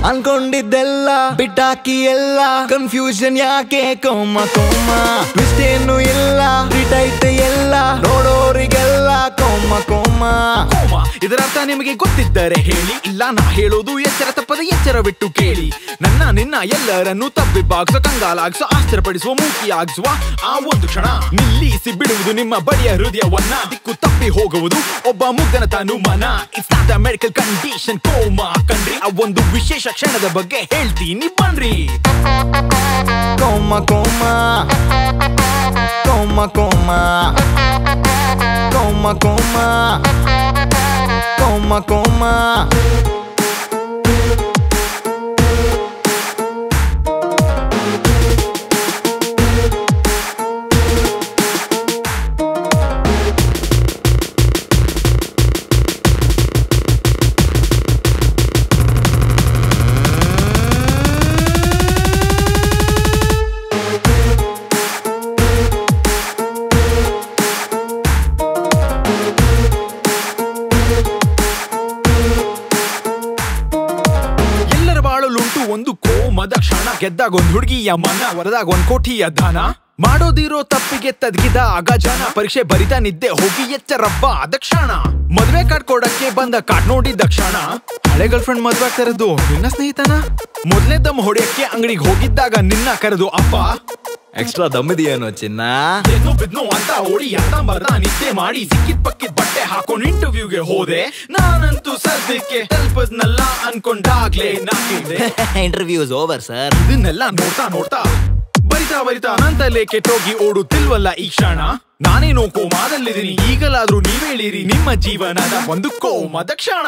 ಅನ್ಕೊಂಡಿದ್ದೆಲ್ಲ ಬಿಟ್ಟಾಕಿ ಎಲ್ಲ ಕನ್ಫ್ಯೂಷನ್ ಯಾಕೆ ಕೋಮ ಕೋಮ ಟ್ವಿಸ್ಟ್ ಏನು ಇಲ್ಲ ರಿಟೈಟ್ ಎಲ್ಲ ನೋಡೋರಿಗೆಲ್ಲ ಕೋಮ ಕೋಮ ಕೋಮ ಇದರರ್ಥ ನಿಮಗೆ ಗೊತ್ತಿದ್ದರೆ ಹೇಳಿ ಇಲ್ಲ ನಾ ಹೇಳೋದು ಎಚ್ಚರ ತಪ್ಪದ ಎಚ್ಚರ ಬಿಟ್ಟು ಕೇಳಿ ನನ್ನ ನಿನ್ನ ಎಲ್ಲರನ್ನು ತಬ್ಬಿಬ್ಬಾಗಿಸೋ ಕಂಗಾಲಾಗಿಸೋ ಆಶ್ಚರ್ಯಪಡಿಸುವ ಮೂಕಿಯಾಗಿಸುವ ಆ ಒಂದು ಕ್ಷಣ ನಿಲ್ಲಿಸಿ ಬಿಡುವುದು ನಿಮ್ಮ ಬಡಿಯ ಹೃದಯವನ್ನ ದಿಕ್ಕು ತಪ್ಪಿ ಹೋಗುವುದು ಒಬ್ಬ ಮುಗ್ಧನ ತಾನು ಮನ it's not a medical condition coma ಕಣ್ರಿ ಆ ಒಂದು ವಿಶೇಷ ಕ್ಷಣದ ಬಗ್ಗೆ ಹೇಳ್ತೀನಿ ಬನ್ರಿ ಕೋಮ coma coma coma coma coma coma ಕೋಮ ಎಲ್ಲರ ಬಾಳಲುಂಟು ಒಂದು ಕೋಮದ ಕ್ಷಣ ಗೆದ್ದಾಗ ಒಂದ್ ಹುಡುಗಿಯ ಮನ ವರದಾಗ ಒಂದ್ ಕೋಟಿಯ ದಾನ ಮಾಡೋದಿರೋ ತಪ್ಪಿಗೆ ತದ್ಗಿದ ಆಗ ಜನ ಪರೀಕ್ಷೆ ಬರಿತಾ ನಿದ್ದೆ ಹೋಗಿ ಎಚ್ಚರಬ್ಬ ಆದ ಕ್ಷಣ ಮದ್ವೆ ಕಾರ್ಡ್ ಕೊಡಕ್ಕೆ ಬಂದ ಕಾರ್ಡ್ ನೋಡಿದ ಕ್ಷಣ ಹಳೆ ಗರ್ಲ್ ಫ್ರೆಂಡ್ ಮದ್ವೆ ಆಗ್ತಾ ಇರೋದು ನಿನ್ನ ಸ್ನೇಹಿತನ ಮೊದ್ಲೇ ದಮ್ ಹೊಡೆಯಕ್ಕೆ ಅಂಗಡಿಗೆ ಹೋಗಿದ್ದಾಗ ನಿನ್ನ ಕರೆದು ಅಪ್ಪ ಎಕ್ಸ್ಟ್ರಾ ದಮ್ಮಿದೆಯೇನೋ ಚಿನ್ನ ಎನ್ನು ಬಿದ್ನು ಅಂತ ಓಡಿ ಬರ್ದ ನಿದ್ದೆ ಮಾಡಿ ಸಿಕ್ಕಿದ್ ಪಕ್ಕಿದ್ ಬಟ್ಟೆ ಹಾಕೊಂಡು ಇಂಟರ್ವ್ಯೂಗೆ ಹೋದೆ ನಾನಂತೂ ಸದ್ಯಕ್ಕೆ ತಲುಪದ್ನಲ್ಲ ಅನ್ಕೊಂಡಾಗ್ಲೇ ನಾಕಿದೆ ಇಂಟರ್ವ್ಯೂಸ್ ಓವರ್ ಸರ್ ಇದನ್ನೆಲ್ಲ ನೋಡ್ತಾ ನೋಡ್ತಾ ಬರಿತಾ ಬರಿತಾ ಅನಂತಲ್ಲೇ ಕೆಟ್ಟೋಗಿ ಓಡುತ್ತಿಲ್ವಲ್ಲ ಈ ಕ್ಷಣ ನಾನೇನೋ ಕೋಮಾದಲ್ಲಿದ್ದೀನಿ ಈಗಲಾದ್ರೂ ನೀವೇಳಿರಿ ನಿಮ್ಮ ಜೀವನದ ಒಂದು ಕೋಮದ ಕ್ಷಣ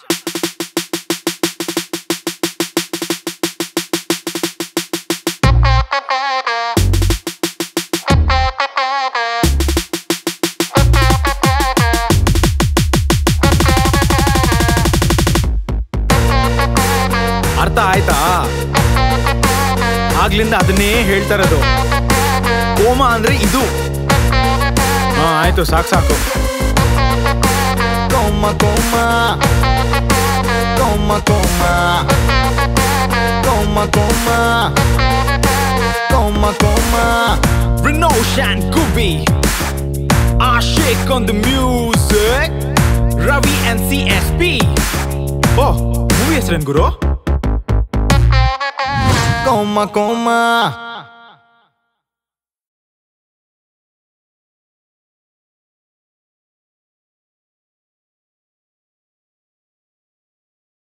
ಅರ್ಥ ಆಯ್ತಾ ಆಗ್ಲಿಂದ ಅದನ್ನೇ ಹೇಳ್ತಾ ಇರೋದು ಕೋಮ ಅಂದ್ರೆ ಇದು ಹಾ ಆಯ್ತು ಸಾಕು ಸಾಕು coma coma coma coma coma coma coma coma Renoshan Kubi Ashik on the music Ravi and CSP oh movie ಹೆಸರೇನು ಗುರು ಕೋಮ ಕೋಮ